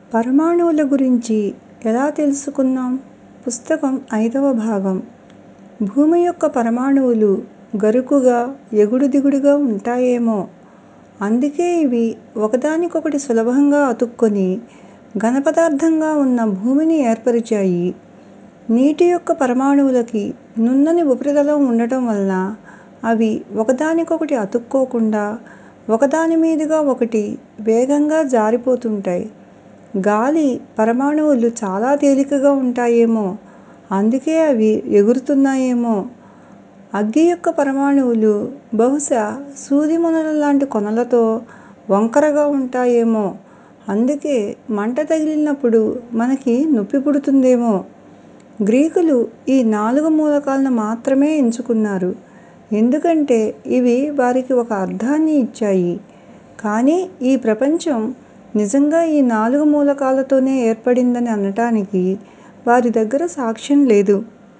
పరమాణువుల గురించి ఎలా తెలుసుకున్నాం పుస్తకం ఐదవ భాగం భూమి యొక్క పరమాణువులు గరుకుగా ఎగుడు దిగుడుగా ఉంటాయేమో అందుకే ఇవి ఒకదానికొకటి సులభంగా అతుక్కొని ఘనపదార్థంగా ఉన్న భూమిని ఏర్పరిచాయి నీటి యొక్క పరమాణువులకి నున్నని ఉపరితలం ఉండటం వలన అవి ఒకదానికొకటి అతుక్కోకుండా ఒకదాని మీదుగా ఒకటి వేగంగా జారిపోతుంటాయి గాలి పరమాణువులు చాలా తేలికగా ఉంటాయేమో అందుకే అవి ఎగురుతున్నాయేమో అగ్గి యొక్క పరమాణువులు బహుశా సూది మొనల లాంటి కొనలతో వంకరగా ఉంటాయేమో అందుకే మంట తగిలినప్పుడు మనకి నొప్పి పుడుతుందేమో గ్రీకులు ఈ నాలుగు మూలకాలను మాత్రమే ఎంచుకున్నారు ఎందుకంటే ఇవి వారికి ఒక అర్థాన్ని ఇచ్చాయి కానీ ఈ ప్రపంచం నిజంగా ఈ నాలుగు మూలకాలతోనే ఏర్పడిందని అనటానికి వారి దగ్గర సాక్ష్యం లేదు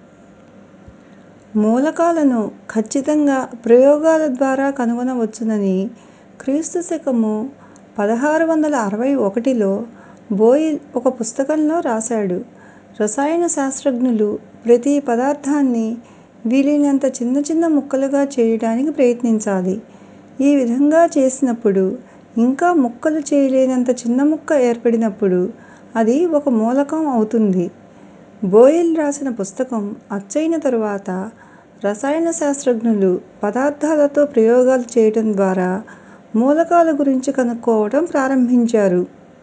మూలకాలను ఖచ్చితంగా ప్రయోగాల ద్వారా కనుగొనవచ్చునని క్రీస్తు శకము పదహారు వందల అరవై ఒకటిలో బోయిల్ ఒక పుస్తకంలో రాశాడు రసాయన శాస్త్రజ్ఞులు ప్రతి పదార్థాన్ని వీలైనంత చిన్న చిన్న ముక్కలుగా చేయడానికి ప్రయత్నించాలి ఈ విధంగా చేసినప్పుడు ఇంకా ముక్కలు చేయలేనంత చిన్న ముక్క ఏర్పడినప్పుడు అది ఒక మూలకం అవుతుంది బోయిల్ రాసిన పుస్తకం అచ్చయిన తరువాత రసాయన శాస్త్రజ్ఞులు పదార్థాలతో ప్రయోగాలు చేయటం ద్వారా మూలకాల గురించి కనుక్కోవటం ప్రారంభించారు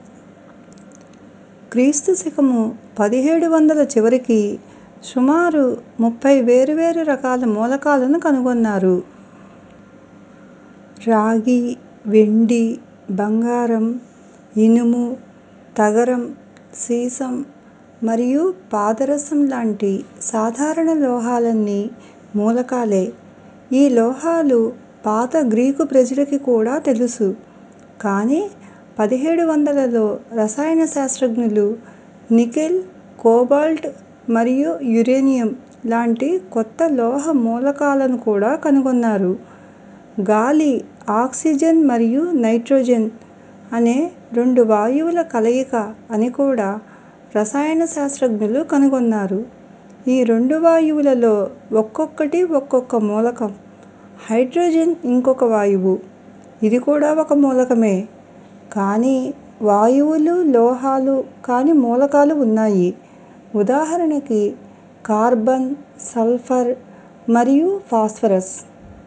క్రీస్తు శకము పదిహేడు వందల చివరికి సుమారు ముప్పై వేరువేరు రకాల మూలకాలను కనుగొన్నారు రాగి వెండి బంగారం ఇనుము తగరం సీసం మరియు పాదరసం లాంటి సాధారణ లోహాలన్నీ మూలకాలే ఈ లోహాలు పాత గ్రీకు ప్రజలకి కూడా తెలుసు కానీ పదిహేడు వందలలో రసాయన శాస్త్రజ్ఞులు నికెల్ కోబాల్ట్ మరియు యురేనియం లాంటి కొత్త లోహ మూలకాలను కూడా కనుగొన్నారు గాలి ఆక్సిజన్ మరియు నైట్రోజన్ అనే రెండు వాయువుల కలయిక అని కూడా రసాయన శాస్త్రజ్ఞులు కనుగొన్నారు ఈ రెండు వాయువులలో ఒక్కొక్కటి ఒక్కొక్క మూలకం హైడ్రోజన్ ఇంకొక వాయువు ఇది కూడా ఒక మూలకమే కానీ వాయువులు లోహాలు కాని మూలకాలు ఉన్నాయి ఉదాహరణకి కార్బన్ సల్ఫర్ మరియు ఫాస్ఫరస్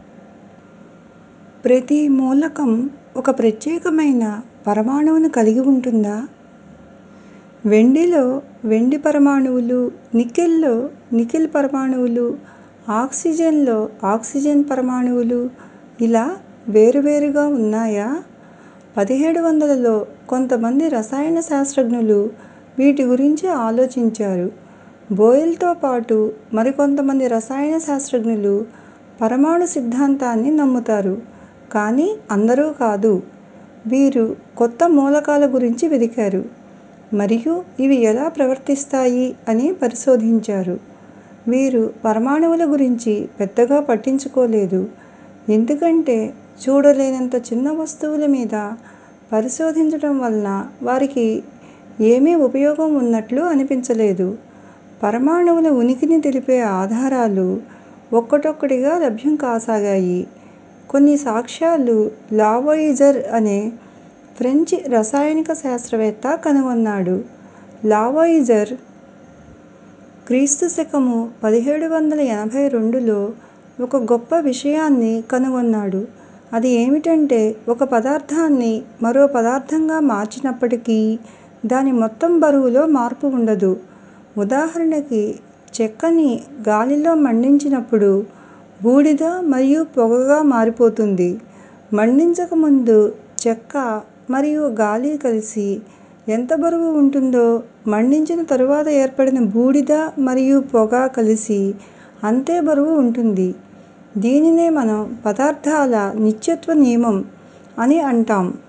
ప్రతి మూలకం ఒక ప్రత్యేకమైన పరమాణువును కలిగి ఉంటుందా వెండిలో వెండి పరమాణువులు నికెల్లో నికెల్ పరమాణువులు ఆక్సిజన్లో ఆక్సిజన్ పరమాణువులు ఇలా వేరువేరుగా ఉన్నాయా పదిహేడు వందలలో కొంతమంది రసాయన శాస్త్రజ్ఞులు వీటి గురించి ఆలోచించారు బోయిల్తో పాటు మరికొంతమంది రసాయన శాస్త్రజ్ఞులు పరమాణు సిద్ధాంతాన్ని నమ్ముతారు కానీ అందరూ కాదు వీరు కొత్త మూలకాల గురించి వెదికారు మరియు ఇవి ఎలా ప్రవర్తిస్తాయి అని పరిశోధించారు వీరు పరమాణువుల గురించి పెద్దగా పట్టించుకోలేదు ఎందుకంటే చూడలేనంత చిన్న వస్తువుల మీద పరిశోధించటం వలన వారికి ఏమీ ఉపయోగం ఉన్నట్లు అనిపించలేదు పరమాణువుల ఉనికిని తెలిపే ఆధారాలు ఒక్కటొక్కటిగా లభ్యం కాసాగాయి కొన్ని సాక్ష్యాలు లావోయిజర్ అనే ఫ్రెంచ్ రసాయనిక శాస్త్రవేత్త కనుగొన్నాడు లావోయిజర్ క్రీస్తు శకము పదిహేడు వందల ఎనభై రెండులో ఒక గొప్ప విషయాన్ని కనుగొన్నాడు అది ఏమిటంటే ఒక పదార్థాన్ని మరో పదార్థంగా మార్చినప్పటికీ దాని మొత్తం బరువులో మార్పు ఉండదు ఉదాహరణకి చెక్కని గాలిలో మండించినప్పుడు బూడిద మరియు పొగగా మారిపోతుంది మండించక ముందు చెక్క మరియు గాలి కలిసి ఎంత బరువు ఉంటుందో మండించిన తరువాత ఏర్పడిన బూడిద మరియు పొగ కలిసి అంతే బరువు ఉంటుంది దీనినే మనం పదార్థాల నిత్యత్వ నియమం అని అంటాం